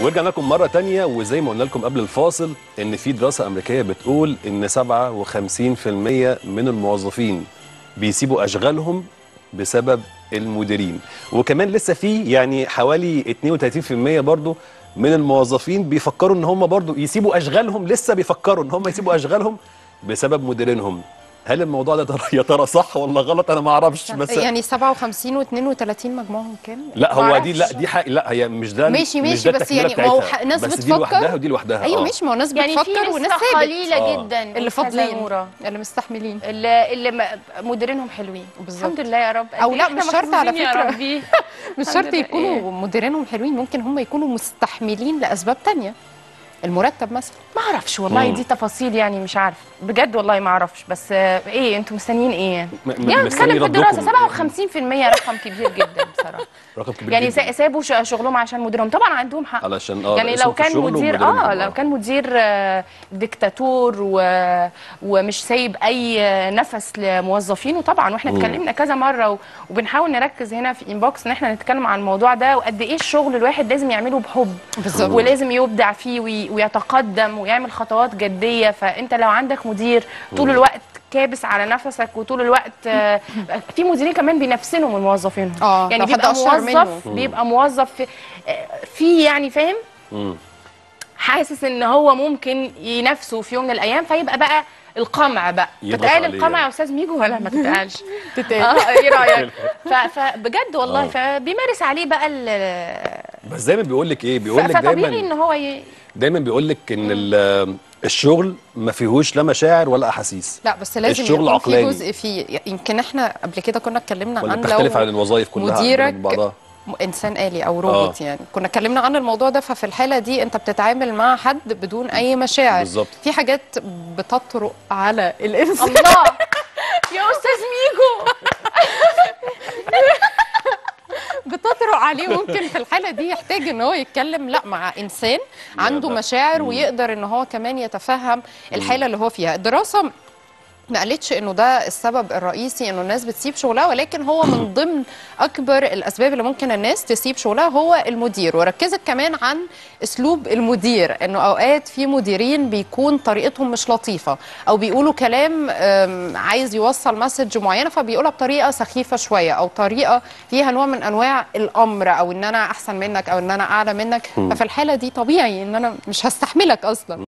ورجعنا لكم مره تانية وزي ما قلنا لكم قبل الفاصل ان في دراسه امريكيه بتقول ان 57% من الموظفين بيسيبوا اشغالهم بسبب المديرين وكمان لسه في يعني حوالي 32% برضو من الموظفين بيفكروا ان هم برضو يسيبوا اشغالهم لسه بيفكروا ان هم يسيبوا اشغالهم بسبب مديرينهم هل الموضوع ده ترى- يا ترى صح ولا غلط انا ما اعرفش بس يعني 57 و32 مجموعهم كام؟ لا هو معرفش. دي لا دي حق لا هي مش ده ماشي مش ماشي ده بس التكملة يعني ما هو بتاعتها. ح- ناس بس دي بتفكر لوحدها ودي لوحدها ايوه آه. ماشي ما هو ناس يعني في بتفكر وناس نسبة ثابت قليلة آه. جدا اللي أستاذة فاضلين نورة. اللي مستحملين اللي اللي م- مديرينهم حلوين بالظبط. الحمد لله يا رب أو قد لا، إحنا مش شرط على محظوظين يا فكرة. ربي. مش الحمد شرط لله. يكونوا مديرينهم حلوين ممكن هم يكونوا مستحملين لاسباب تانية المرتب مثلا ما اعرفش والله مم. دي تفاصيل يعني مش عارف بجد والله ما اعرفش بس آه، ايه انتوا مستنيين ايه يعني م- م- يعني مستني بتكلم في ردكم. الدراسه 57% رقم كبير جدا بصراحه رقم كبير يعني جداً. سا- سابوا ش- شغلهم عشان مديرهم طبعا عندهم حق علشان اه يعني اسمه لو في كان الشغل مدير ومديرينهم. اه لو كان مدير آه، ديكتاتور و... ومش سايب اي آه، نفس لموظفينه طبعا واحنا مم. اتكلمنا كذا مره و... وبنحاول نركز هنا في انبوكس ان احنا نتكلم عن الموضوع ده وقد ايه الشغل الواحد لازم يعمله بحب بالظبط ولازم يبدع فيه وي... ويتقدم ويعمل خطوات جديه فانت لو عندك مدير طول الوقت كابس على نفسك وطول الوقت آه، في مديرين كمان بينفسنوا من موظفينهم اه يعني لو حد بيبقى أشطر موظف منه. بيبقى موظف في, آه، في يعني فاهم مم. حاسس ان هو ممكن ينافسه في يوم من الايام فيبقى بقى القمع بقى يضغط تتقال عليه القمع يعني. يا استاذ ميجو ولا ما تتقالش تتقال. اه ايه رايك ف- فبجد والله آه. فبيمارس عليه بقى ال- بس دايما بيقول لك ايه بيقول لك فطبيعي دايما ان هو ي... دايما بيقول لك ان ال- الشغل ما فيهوش لا مشاعر ولا احاسيس لا بس لازم الشغل يكون في عقلاني. جزء فيه يمكن احنا قبل كده كنا اتكلمنا ولا عن بتختلف عن لو الوظائف كلها مديرك من بعضها م- انسان آلي او روبوت آه. يعني كنا اتكلمنا عن الموضوع ده ففي الحاله دي انت بتتعامل مع حد بدون اي مشاعر بالظبط. في حاجات بتطرق على الانسان الله يا استاذ ميجو بتطرق عليه ممكن في الحاله دي يحتاج ان هو يتكلم لا مع انسان عنده لا. مشاعر ويقدر ان هو كمان يتفهم الحاله اللي هو فيها الدراسه ما قالتش انه ده السبب الرئيسي انه الناس بتسيب شغلها ولكن هو من ضمن اكبر الاسباب اللي ممكن الناس تسيب شغلها هو المدير وركزت كمان عن اسلوب المدير انه اوقات في مديرين بيكون طريقتهم مش لطيفه او بيقولوا كلام أم، عايز يوصل مسج معينه فبيقولها بطريقه سخيفه شويه او طريقه فيها نوع من انواع الامر او ان انا احسن منك او ان انا اعلى منك ففي الحاله دي طبيعي ان انا مش هستحملك اصلا